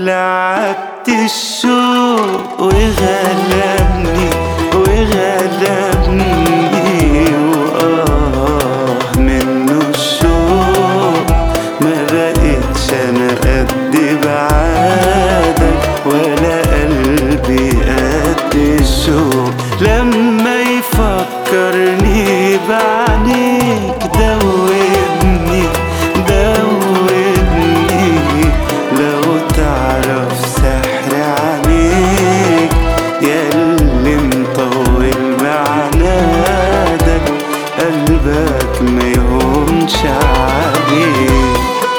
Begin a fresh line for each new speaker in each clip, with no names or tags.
لعبت الشوق وغلبني وغلبني وآه منه الشوق ما بقتش أنا قد بعادك ولا قلبي قد الشوق لما يفكرني بعينيك دوبني دوبني لو تعرف سحر عينيك ياللي مطول معنادك قلبك ما يهونش عليك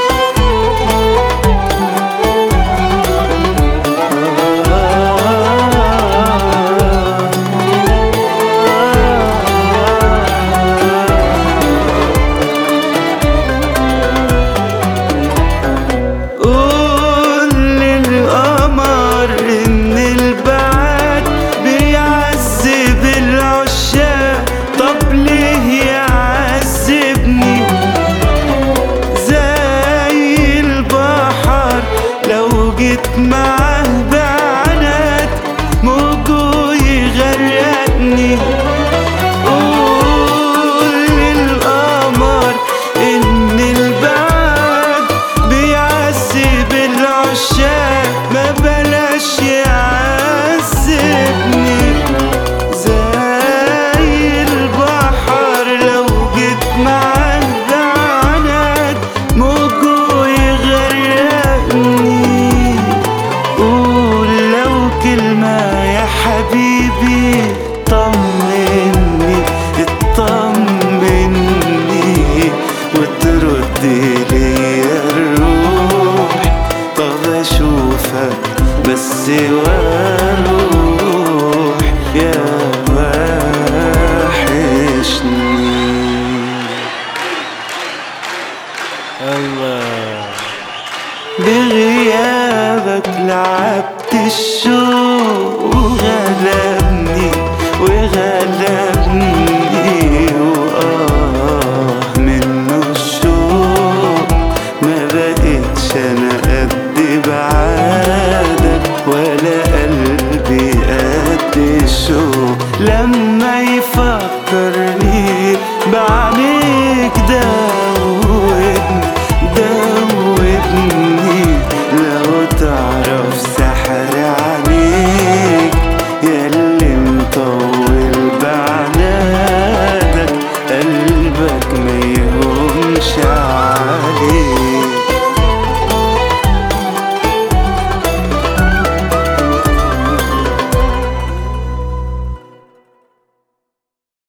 قول للقمر ان البعد بيعذب العشاق طب ليه يعذبني زي البحر لو جيت معاه بعناد موجه يغرقني قول للقمر ان البعد بيعذب العشاق ما بلاش يعذبني زي البحر لو جيت معاه بعناد موجه يغرقني قول لو كلمة يا حبيبي طمني اطمني وترد ليا الروح طب اشوفك بس واروح يا وحشني
الله
بغيابك لعبت الشوق وغلبني وغلبني وآه منه الشوق ما بقتش أنا قد بعادك ولا قلبي قد الشوق لما يفكر